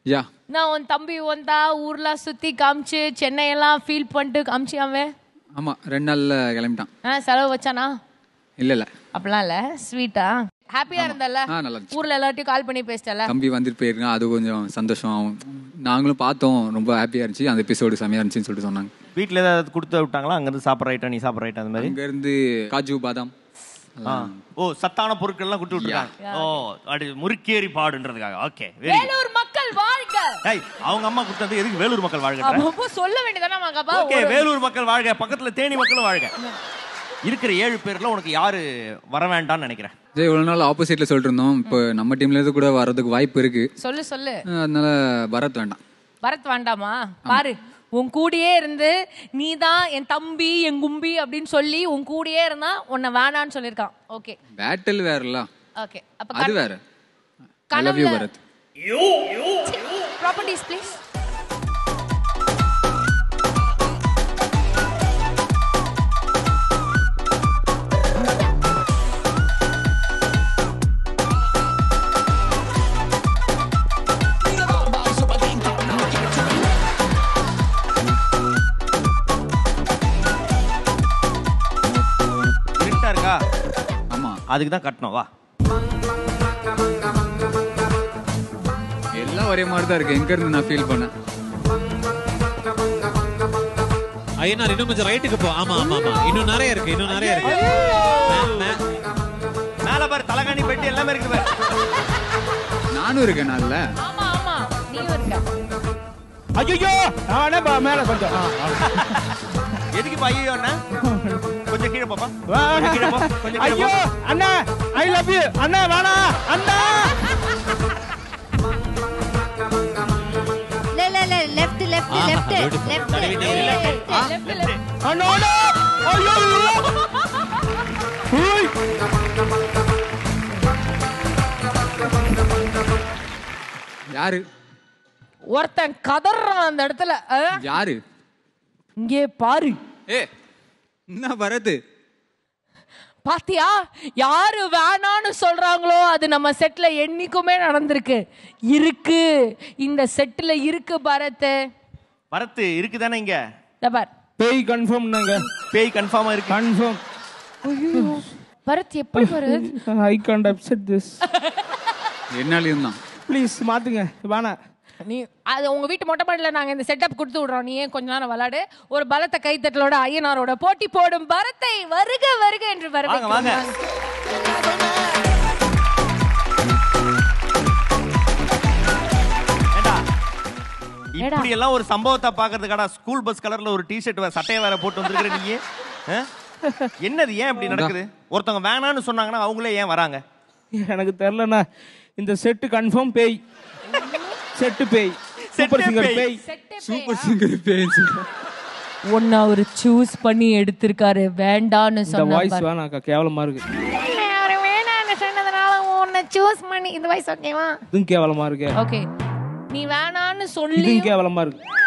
யா நான் உன் தம்பி வந்தா ஊர்லாம் சுத்தி காமிச்சு சென்னையெல்லாம் ஃபீல் பண்ணிட்டு காமிச்சு அவன் ஆமாம் ரெண்டு நாளில் கிளம்பிட்டான் ஆ செலவு வச்சானா இல்லை இல்லை அப்படிலாம் இல்ல ஸ்வீட்டா ஹாப்பியா இருந்தல்ல ஆ நல்லா இருந்துச்சு ஊர்ல எல்லார்ட்டையும் கால் பண்ணி பேசிட்டல தம்பி வந்துட்டு போயிருக்கான் அது கொஞ்சம் சந்தோஷம் ஆகும் நாங்களும் பார்த்தோம் ரொம்ப ஹாப்பியாக இருந்துச்சு அந்த எபிசோடு செமையாக இருந்துச்சுன்னு சொல்லிட்டு சொன்னாங்க வீட்டில் ஏதாவது கொடுத்து விட்டாங்களா அங்கேருந்து சாப்பிட்ற ஐட்டம் நீ சாப்பிட்ற ஐட்டம் அந்த மாதிரி அங்கேருந்து காஜு பாதாம் ஆ. ஓ சத்தான பொருட்கள்லாம் கொடுத்து விட்டுருக்காங்க ஓ அப்படி முறுக்கேறி பாடுன்றதுக்காக ஓகே வெரி வேலூர் மக்கள் வாழ்க ஏய் அவங்க அம்மா கொடுத்தது எதுக்கு வேலூர் மக்கள் வாழ்க அப்போ சொல்ல வேண்டியதானே மகப்பா ஓகே வேலூர் மக்கள் வாழ்க பக்கத்துல தேனி மக்களும் வாழ்க இருக்கிற ஏழு பேர்ல உனக்கு யாரு வர வேண்டாம்னு நினைக்கிறேன் ஜெய் இவ்வளோ நாள் ஆப்போசிட்டில் சொல்லிட்டு இருந்தோம் இப்போ நம்ம டீம்ல இருந்து கூட வர்றதுக்கு வாய்ப்பு இருக்கு சொல்லு சொல்லு அஹ் அதனால பரத் வேண்டாம் பரத் வேண்டாமா பாரு உன் கூடயே இருந்து நீ தான் என் தம்பி என் கும்பி அப்படின்னு சொல்லி உன் கூடயே இருந்தா உன்னை வேணான்னு சொல்லியிருக்கான் ஓகே பேட்டில் வேறல ஓகே அப்ப அது வேற I love you Bharath properties please இருட்டா இருக்கா ஆமாம் அதுக்கு தான் கட்டணும் வா எல்லாம் ஒரே மாதிரி தான் இருக்கு எங்க இருந்து நான் ஃபீல் பண்ணேன் ஐயனார் இன்னும் கொஞ்சம் ரைட்டுக்கு போ ஆமா ஆமா ஆமா இன்னும் நிறைய இருக்கு இன்னும் நிறைய இருக்கு மே- மே- மேல பாரு தலகாணி பெட்டி எல்லாமே இருக்கு பாரு நானும் இருக்கேன் நல்ல ஆமா ஆமா நீயும் இருக்க ஐயோ நானே பா மேல கொஞ்சம் ஆ, ஆ. எதுக்கு இப்ப ஐயோ அண்ணா கொஞ்சம் கீழே பாப்பா வா. கொஞ்சம் கீழே போ கொஞ்சம் கீழே ஐயோ போ அண்ணா ஐ லவ் யூ அண்ணா வேணா அண்ணா இல்ல இல்ல இல்ல லெஃப்ட் லெஃப்ட் ஆஹா, லெஃப்ட் beautiful. லெஃப்ட் தடவிட்டே இரு. லெஃப்ட் லெஃப்ட் அண்ணா அண்ணா. ஐயோ ஹூய். யாரு ஒருத்தன் கதறான் அந்த இடத்துல அஹ், யாரு இங்கே பாரு ஏ என்ன பரத் பாத்தியா யாரு வேணான்னு சொல்றாங்களோ அது நம்ம செட்ல என்னைக்குமே நடந்திருக்கு இருக்கு இந்த செட்ல இருக்கு பரத் பரத்து இருக்குதானே இங்க இதோ பார் பேய் கன்ஃபார்ம் நாங்க பேய் கன்ஃபார்மா இருக்கு கன்ஃபார்ம் பரத் எப்படி Bharath I can't upset this என்னாலையும் தான் ப்ளீஸ் மாத்துங்க வேணாம் நீ அது உங்க வீட்டு மொட்டை மாடியில நாங்க இந்த செட்டப் கொடுத்து விடுறோம் நீ ஏன் கொஞ்ச நேரம் விளையாடு ஒரு பலத்த கைத்தட்டலோட ஐயனாரோட போட்டி போடும் பரத்தை வருக வருக என்று வாங்க, வாங்க. வரவேற்கிறோம் ஏண்டா இப்படி எல்லாம் ஒரு சம்பவத்தை பாக்குறதுக்காடா ஸ்கூல் பஸ் கலர்ல ஒரு டிஷர்ட் சட்டையை வேற போட்டு வந்திருக்கிற நீ ஆ? என்னது ஏன் இப்படி நடக்குது ஒருத்தவங்க வேணான்னு சொன்னாங்கன்னா அவங்களே ஏன் வராங்க எனக்கு தெரியலண்ணா இந்த செட்டு கன்ஃபார்ம் பேய் செட்டு பேய் சூப்பர் செட்டே சிங்கர் பேய். பேய் சூப்பர் சிங்கர் பேச்சு ஒன்னு அவரு சூஸ் பண்ணி எடுத்திருக்காரு வேண்டான்னு இந்த சொன்ன வாய்ஸ் வேணாக்கா கேவலமா இருக்கு அவரு வேணான்னு சொன்னதுனால உன்னை சூஸ் பண்ணி இந்த வாய்ஸ் ஓகேவா இதுவும் கேவலமா இருக்கு ஓகே நீ வேணான்னு சொல்லி இதுவும் கேவலமா இருக்கு